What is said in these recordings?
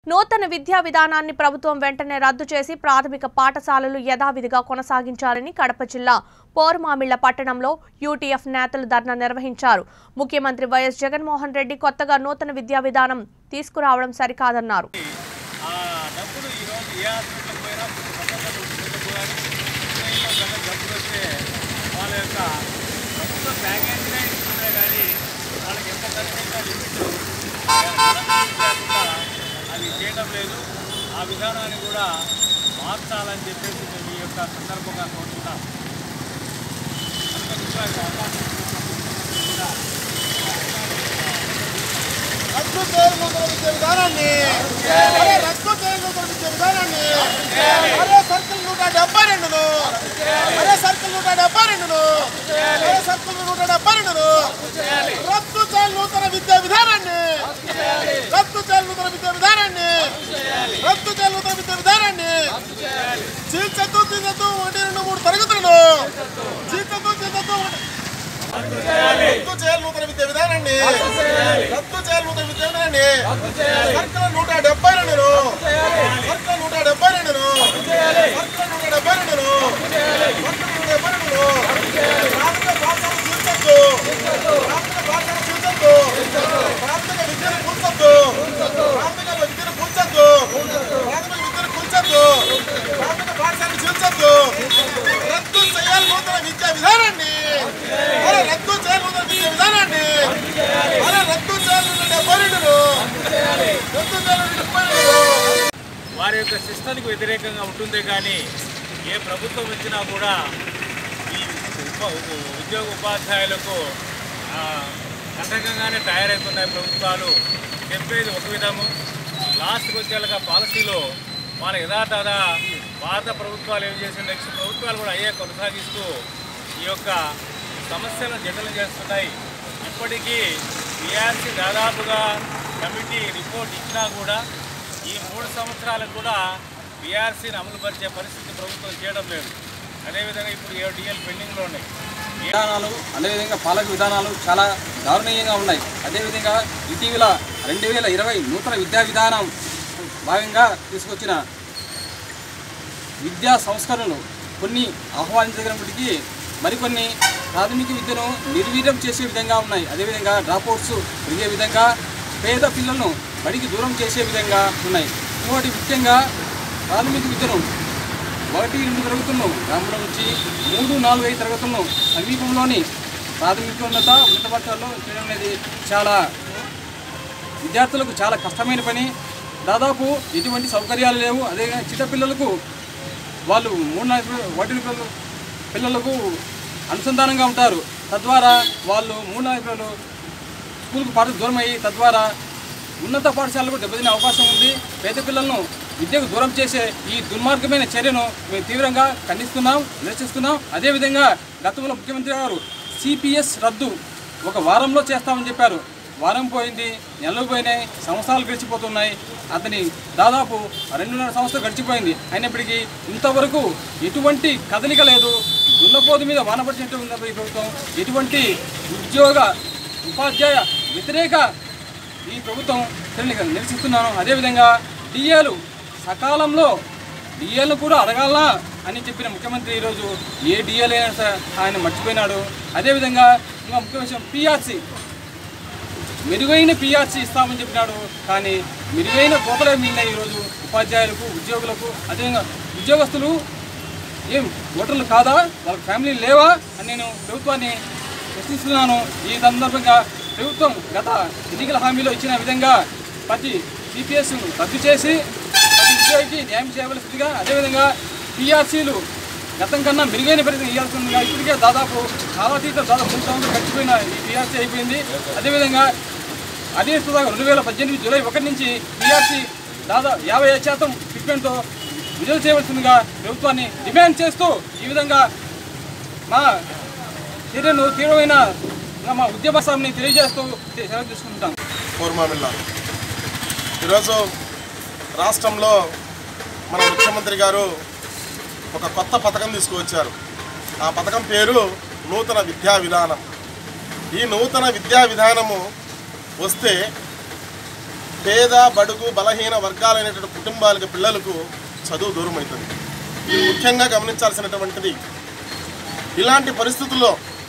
నూతన విద్యా విధానాన్ని ప్రభుత్వం వెంటనే రద్దు చేసి ప్రాథమిక పాఠశాలలు యథావిధిగా కొనసాగించాలని కడప జిల్లా పోర్మామిళ్ల పట్టణంలో యూటీఎఫ్ నేతలు ధర్నా నిర్వహించారు ముఖ్యమంత్రి వైఎస్ జగన్మోహన్ రెడ్డి కొత్తగా నూతన విద్యా విధానం తీసుకురావడం సరికాదన్నారు ఆ డబ్బులు ఈరోజు ఏ హాస్పిటల్కి పోయినా పక్కన ముందుకు కానీ ట్రైన్లో కన్నా డబ్బులు వస్తే వాళ్ళ యొక్క ప్రభుత్వ ప్యాకేజీనే ఇస్తుందే కానీ వాళ్ళకి ఎంత ఖర్చైనా లిమిట్ లేకుండా అది చేయడం లేదు ఆ విధానాన్ని కూడా మార్చాలని చెప్పేసి మేము ఈ యొక్క సందర్భంగా కోరుతున్నాం అందుకని కూడా అవకాశం ఇచ్చినందుకు కూడా రద్దు చేయకూడదు విద్య విధానాన్ని అరే రద్దు చేయకూడదు విద్య విధానాన్ని అరే సర్కిల్ నూట డెబ్బై రెండును అరే సర్కిల్ నూట డెబ్బై రెండును అరే సర్కిల్ నూట డెబ్బై రెండును రద్దు చేయాలి నూతన విద్యా విధానాన్ని రద్దు చేయాలి నూతన విద్యా విధానాన్ని రద్దు చేయాలి నూతన విద్యా విధానాన్ని చీల్చద్దు చీల్చద్దు ఒకటి రెండు మూడు తరగతులను చీల్చద్దు చీల్చద్దు ఒకటి రద్దు చేయాలి నూతన విద్యా విధానాన్ని రద్దు చేయాలి నూతన విద్యా విధానాన్ని సర్కుల నూట డెబ్బై రెండును సర్కుల నూట డెబ్బై రెండును సర్కుల నూట డెబ్బై రెండును సర్కుల నూట డెబ్బై రెండును ప్రాథమిక పాఠశాల చూసొద్దు ప్రాథమిక పాఠశాల చూసొద్దు ప్రాథమిక విద్యను కూర్చొద్దు ప్రాథమిక విద్యను కూర్చొద్దు ప్రాథమిక విద్యను కూర్చొద్దు ప్రాథమిక పాఠశాల చూసొద్దు రద్దు చేయాలి నూతన విద్యా విధానాన్ని అరే రద్దు చేయాలి నూతన విద్యా విధానాన్ని అరే రద్దు చేయాలి నూతన డెబ్బై రెండును రద్దు చేయాలి నూతన డెబ్బై రెండును వారి యొక్క సిస్టానికి వ్యతిరేకంగా ఉంటుందే కానీ ఏ ప్రభుత్వం వచ్చినా కూడా ఈ ఉప ఉ- ఉద్యోగ ఉపాధ్యాయులకు ఆ, కంటకంగానే తయారవుతున్నాయి ప్రభుత్వాలు చెప్పేది ఒక విధము లాస్ట్కి వచ్చేలాగా పాలసీలో వాళ్ళ యథాతథ భారత ప్రభుత్వాలు ఏం చేసిన నెక్స్ట్ ప్రభుత్వాలు కూడా అయ్యే కొనసాగిస్తూ ఈ యొక్క సమస్యలను జటిలం చేస్తున్నాయి ఇప్పటికీ బీఆర్సీ దాదాపుగా కమిటీ రిపోర్ట్ ఇచ్చినా కూడా ఈ మూడు సంవత్సరాలకు కూడా బీఆర్సీని అమలుపరిచే పరిస్థితి ప్రభుత్వం చేయడం లేదు అదేవిధంగా ఇప్పుడు ఏడు డిఎల్ పెండింగ్లో ఉన్నాయి విధానాలు అదేవిధంగా పాలక విధానాలు చాలా దారుణీయంగా ఉన్నాయి అదేవిధంగా ఇటీవల రెండు వేల ఇరవై నూతన విద్యా విధానం భాగంగా తీసుకొచ్చిన విద్యా సంస్కరణలు కొన్ని ఆహ్వానించగలిగినప్పటికీ మరికొన్ని ప్రాథమిక విద్యను నిర్వీర్యం చేసే విధంగా ఉన్నాయి అదేవిధంగా డ్రాప్అవుట్స్ పెరిగే విధంగా పేద పిల్లలను బడికి దూరం చేసే విధంగా ఉన్నాయి ఇంకోటి ముఖ్యంగా ప్రాథమిక విద్యను ఒకటి రెండు తరగతులను గ్రామంలో నుంచి మూడు నాలుగు ఐదు తరగతులను సమీపంలోని ప్రాథమికోన్నత ఉన్నత పాఠశాలలో చేయడం అనేది చాలా విద్యార్థులకు చాలా కష్టమైన పని దాదాపు ఎటువంటి సౌకర్యాలు లేవు అదే చిన్నపిల్లలకు వాళ్ళు మూడు నాలుగు ఒకటి పిల్లలు పిల్లలకు అనుసంధానంగా ఉంటారు తద్వారా వాళ్ళు మూడు నాలుగు పిల్లలు స్కూల్కు పాఠ దూరం అయ్యి తద్వారా ఉన్నత పాఠశాలకు దెబ్బతినే అవకాశం ఉంది పేద పిల్లలను విద్యకు దూరం చేసే ఈ దుర్మార్గమైన చర్యను మేము తీవ్రంగా ఖండిస్తున్నాం నిరసిస్తున్నాం అదేవిధంగా గతంలో ముఖ్యమంత్రి గారు సిపిఎస్ రద్దు ఒక వారంలో చేస్తామని చెప్పారు వారం పోయింది నెలలు పోయినాయి సంవత్సరాలు గడిచిపోతున్నాయి అతని దాదాపు రెండున్నర సంవత్సరాలు గడిచిపోయింది అయినప్పటికీ ఇంతవరకు ఎటువంటి కదలిక లేదు దున్నపోతు మీద వానపడినట్టు ఉన్న ఈ ప్రభుత్వం ఎటువంటి ఉద్యోగ ఉపాధ్యాయ వ్యతిరేక ఈ ప్రభుత్వం చర్యలు నిరసిస్తున్నాను అదేవిధంగా డిఏలు సకాలంలో డిఏలను కూడా అడగాలనా అని చెప్పిన ముఖ్యమంత్రి ఈరోజు ఏ డిఏలు అయినా సరే ఆయన మర్చిపోయినాడు అదేవిధంగా ఇంకా ముఖ్య విషయం పిఆర్సీ మెరుగైన పిఆర్సీ ఇస్తామని చెప్పినాడు కానీ మెరుగైన కోతలే మిగిలినాయి ఈరోజు ఉపాధ్యాయులకు ఉద్యోగులకు అదేవిధంగా ఉద్యోగస్తులు ఏం ఓటర్లు కాదా వాళ్ళ ఫ్యామిలీ లేవా అని నేను ప్రభుత్వాన్ని ప్రశ్నిస్తున్నాను ఈ సందర్భంగా ప్రభుత్వం గత ఎన్నికల హామీలో ఇచ్చిన విధంగా ప్రతి సిపిఎస్ రద్దు చేసి ప్రతి ఉద్యోగికి న్యాయం చేయవలసిందిగా అదేవిధంగా పిఆర్సీలు గతం కన్నా మెరుగైన పరిస్థితి ఇవ్వాల్సిందిగా ఇప్పటికే దాదాపు కాలాతీత దాదాపు మూడు సంవత్సరాలు గడిచిపోయిన ఈ పిఆర్సీ అయిపోయింది అదేవిధంగా అదే సుధాగా రెండు వేల పద్దెనిమిది జూలై ఒకటి నుంచి పిఆర్సీ దాదాపు యాభై ఐదు శాతం ఫిట్మెంట్తో విడుదల చేయవలసిందిగా ప్రభుత్వాన్ని డిమాండ్ చేస్తూ ఈ విధంగా మా చర్యను తీవ్రమైన మా ఉద్యమ సామిని తెలియజేస్తూ సెలవు తీసుకుంటాం కోర్మామిల్ల ఈరోజు రాష్ట్రంలో మన ముఖ్యమంత్రి గారు ఒక కొత్త పథకం తీసుకువచ్చారు ఆ పథకం పేరు నూతన విద్యా విధానం ఈ నూతన విద్యా విధానము వస్తే పేద బడుగు బలహీన వర్గాలైనటువంటి కుటుంబాలకు పిల్లలకు చదువు దూరం అవుతుంది ఇది ముఖ్యంగా గమనించాల్సినటువంటిది ఇలాంటి పరిస్థితుల్లో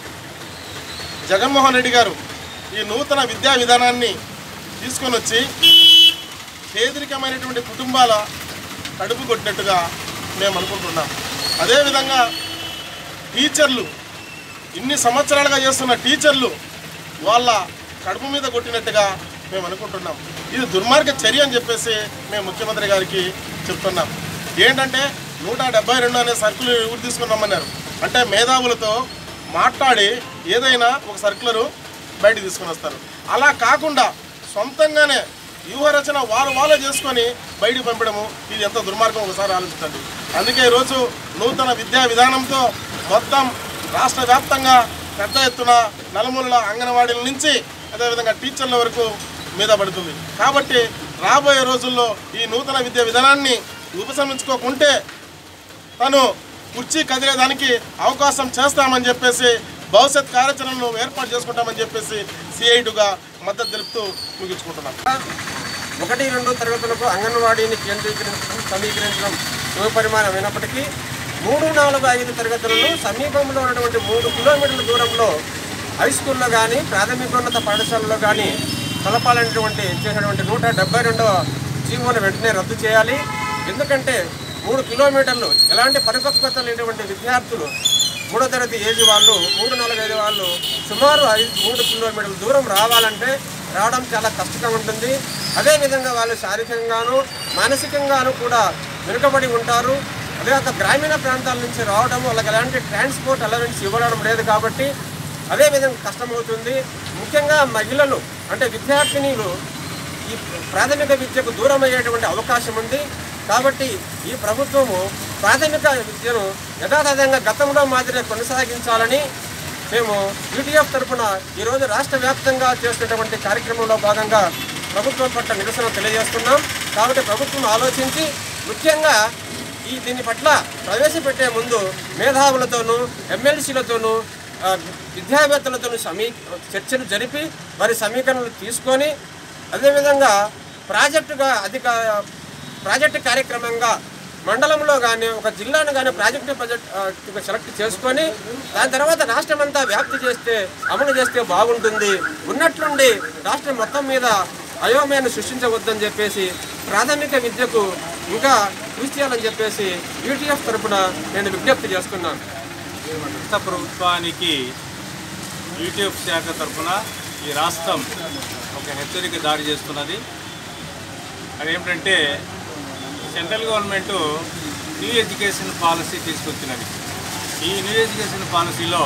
జగన్మోహన్ రెడ్డి గారు ఈ నూతన విద్యా విధానాన్ని తీసుకొని వచ్చి పేదరికమైనటువంటి కుటుంబాల కడుపు కొట్టినట్టుగా మేము అనుకుంటున్నాం అదేవిధంగా టీచర్లు ఇన్ని సంవత్సరాలుగా చేస్తున్న టీచర్లు వాళ్ళ కడుపు మీద కొట్టినట్టుగా మేము అనుకుంటున్నాం ఇది దుర్మార్గ చర్య అని చెప్పేసి మేము ముఖ్యమంత్రి గారికి చెప్తున్నాం ఏంటంటే నూట డెబ్బై రెండు అనే సర్కులు ఊరు తీసుకుని రమ్మన్నారు అంటే మేధావులతో మాట్లాడి ఏదైనా ఒక సర్కులరు బయటకు తీసుకొని వస్తారు అలా కాకుండా సొంతంగానే వ్యూహరచన వారు వాళ్ళే చేసుకొని బయటికి పంపడము ఇది ఎంత దుర్మార్గం ఒకసారి ఆలోచించండి అందుకే ఈరోజు నూతన విద్యా విధానంతో మొత్తం రాష్ట్ర వ్యాప్తంగా పెద్ద ఎత్తున నలుమూలల అంగన్వాడీల నుంచి అదేవిధంగా టీచర్ల వరకు మీద పడుతుంది కాబట్టి రాబోయే రోజుల్లో ఈ నూతన విద్యా విధానాన్ని ఉపసంహరించుకోకుంటే తను కుర్చీ కదిలేదానికి అవకాశం చేస్తామని చెప్పేసి భవిష్యత్ కార్యాచరణను ఏర్పాటు చేసుకుంటామని చెప్పేసి సిఐటుగా మద్దతు తెలుపుతూ ముగించుకుంటున్నాం ఒకటి రెండు తరగతులకు అంగన్వాడీని కేంద్రీకరించడం సమీకరించడం శుభపరిమాణమైనప్పటికీ మూడు నాలుగు ఐదు తరగతులను సమీపంలో ఉన్నటువంటి మూడు కిలోమీటర్ల దూరంలో హై స్కూల్లో కానీ ప్రాథమికోన్నత పాఠశాలలో కానీ కలపాలనేటువంటి చేసినటువంటి నూట డెబ్బై రెండవ జీవోను వెంటనే రద్దు చేయాలి ఎందుకంటే మూడు కిలోమీటర్లు ఎలాంటి పరిపక్వత లేనటువంటి విద్యార్థులు మూడో తరగతి ఏజ్ వాళ్ళు మూడు నాలుగు ఐదు వాళ్ళు సుమారు ఐదు మూడు కిలోమీటర్ల దూరం రావాలంటే రావడం చాలా కష్టంగా ఉంటుంది అదేవిధంగా వాళ్ళు శారీరకంగాను మానసికంగాను కూడా వెనుకబడి ఉంటారు అదే ఒక గ్రామీణ ప్రాంతాల నుంచి రావడం వాళ్ళకి ఎలాంటి ట్రాన్స్పోర్ట్ అలవెన్స్ ఇవ్వడం లేదు కాబట్టి అదేవిధంగా కష్టమవుతుంది ముఖ్యంగా మహిళలు అంటే విద్యార్థినీలు ఈ ప్రాథమిక విద్యకు దూరం అయ్యేటువంటి అవకాశం ఉంది కాబట్టి ఈ ప్రభుత్వము ప్రాథమిక విద్యను యథాతథంగా గతంలో మాదిరి కొనసాగించాలని మేము యూటీఎఫ్ తరఫున ఈరోజు రాష్ట్ర వ్యాప్తంగా చేస్తున్నటువంటి కార్యక్రమంలో భాగంగా ప్రభుత్వం పట్ల నిరసన తెలియజేస్తున్నాం కాబట్టి ప్రభుత్వం ఆలోచించి ముఖ్యంగా ఈ దీని పట్ల ప్రవేశపెట్టే ముందు మేధావులతోనూ ఎమ్మెల్సీలతోనూ ఆ, విద్యావేత్తలతోనూ సమీ చర్చలు జరిపి వారి సమీకరణలు తీసుకొని అదేవిధంగా ప్రాజెక్టుగా అధిక ప్రాజెక్టు కార్యక్రమంగా మండలంలో కానీ ఒక జిల్లాను కానీ ప్రాజెక్టు ప్రాజెక్ట్ ఆ, సెలెక్ట్ చేసుకొని దాని తర్వాత రాష్ట్రం అంతా వ్యాప్తి చేస్తే అమలు చేస్తే బాగుంటుంది ఉన్నట్లుండి రాష్ట్రం మొత్తం మీద అయోమయాన్ని సృష్టించవద్దని చెప్పేసి ప్రాథమిక విద్యకు ఇంకా కృషి చేయాలని చెప్పేసి యూటీఎఫ్ తరపున నేను విజ్ఞప్తి చేస్తున్నాను రాష్ట్ర ప్రభుత్వానికి యూటీఎఫ్ శాఖ తరఫున ఈ రాష్ట్రం ఒక హెచ్చరిక జారీ చేస్తున్నది అదేమిటంటే central government new education policy తీసుకొచ్చినది ఈ న్యూ ఎడ్యుకేషన్ పాలసీలో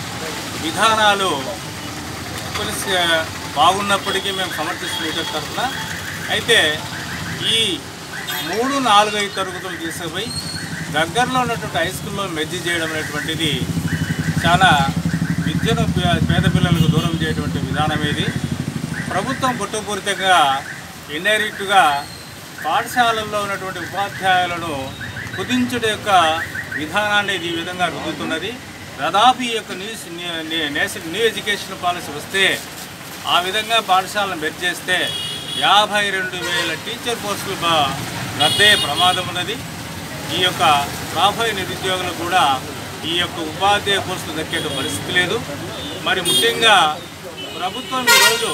విధానాలు కొన్ని స- బాగున్నప్పటికీ మేము సమర్థిస్తున్న యూటీఎఫ్ తరఫున అయితే ఈ మూడు నాలుగు ఐదు తరగతులు తీసుకుపోయి దగ్గరలో ఉన్నటువంటి హై స్కూల్లో మెర్జీ చేయడం అనేటువంటిది చాలా విద్యను పే- పేద పిల్లలకు దూరం చేయటువంటి విధానం ఇది ప్రభుత్వం కుట్రపూరితంగా ఇండైరెక్ట్గా పాఠశాలల్లో ఉన్నటువంటి ఉపాధ్యాయులను కుదించుట యొక్క విధానాన్ని ఇది ఈ విధంగా రుద్దుతున్నది దాదాపు ఈ యొక్క news national new education policy వస్తే ఆ విధంగా పాఠశాలను బెడ్ చేస్తే యాభై రెండు వేల టీచర్ పోస్టులు బ- రద్దయ్యే ప్రమాదం ఉన్నది ఈ యొక్క రాబోయే నిరుద్యోగులకు కూడా ఈ యొక్క ఉపాధ్యాయ పోస్టులు దక్కే పరిస్థితి లేదు మరి ముఖ్యంగా ప్రభుత్వం ఈరోజు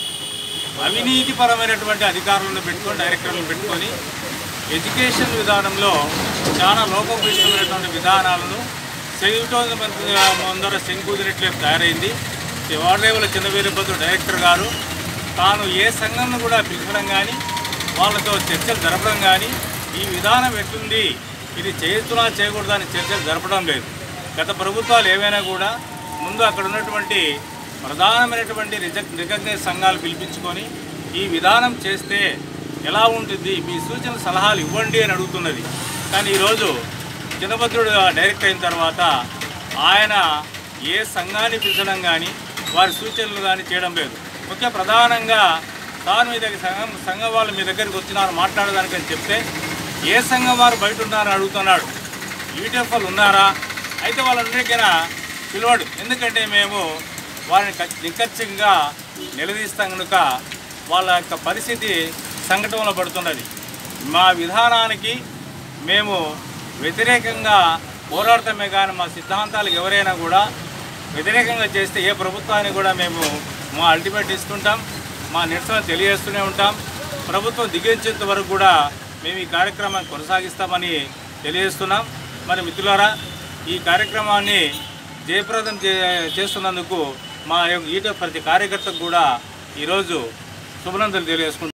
అవినీతిపరమైనటువంటి అధికారులను పెట్టుకొని డైరెక్టర్లను పెట్టుకొని ఎడ్యుకేషన్ విధానంలో చాలా లోపభూయిష్టమైనటువంటి విధానాలను చేయటం ముందర శంకుదినట్లే తయారైంది వాడరేవుల చిన్నవీరభద్రు డైరెక్టర్ గారు తాను ఏ సంఘంను కూడా పిలవడం కానీ వాళ్ళతో చర్చలు జరపడం కానీ ఈ విధానం ఎట్లుంది ఇది చేయొచ్చునా చేయకూడదా అని చర్చలు జరపడం లేదు గత ప్రభుత్వాలు ఏవైనా కూడా ముందు అక్కడ ఉన్నటువంటి ప్రధానమైనటువంటి రిజక్ రికగ్నైజ్ సంఘాలు పిలిపించుకొని ఈ విధానం చేస్తే ఎలా ఉంటుంది మీ సూచన సలహాలు ఇవ్వండి అని అడుగుతున్నది కానీ ఈరోజు చిన్నభద్రుడు డైరెక్ట్ అయిన తర్వాత ఆయన ఏ సంఘాన్ని పిలిచడం కానీ వారి సూచనలు కానీ చేయడం లేదు ముఖ్య ప్రధానంగా తాను మీ దగ్గర సంఘం సంఘం వాళ్ళు మీ దగ్గరికి వచ్చినారు మాట్లాడడానికని చెప్తే ఏ సంఘం వారు బయట ఉన్నారని అడుగుతున్నాడు యూటీఎఫ్ వాళ్ళు ఉన్నారా అయితే వాళ్ళందరికైనా పిలవడు ఎందుకంటే మేము వారిని ఖచ్చి- నిఖచ్చితంగా నిలదీస్తాం కనుక వాళ్ళ యొక్క పరిస్థితి సంకటంలో పడుతున్నది మా విధానానికి మేము వ్యతిరేకంగా పోరాడటమే కానీ మా సిద్ధాంతాలకు ఎవరైనా కూడా వ్యతిరేకంగా చేస్తే ఏ ప్రభుత్వాన్ని కూడా మేము మా అల్టిమేట్ ఇస్తుంటాం మా నిరసన తెలియజేస్తూనే ఉంటాం ప్రభుత్వం దిగించేంత వరకు కూడా మేము ఈ కార్యక్రమాన్ని కొనసాగిస్తామని తెలియజేస్తున్నాం మరి మిత్రులారా ఈ కార్యక్రమాన్ని జయప్రదం చే చేస్తున్నందుకు మా యొక్క ఈట ప్రతి కార్యకర్తకు కూడా ఈరోజు శుభనందనలు తెలియజేసుకుంటున్నాం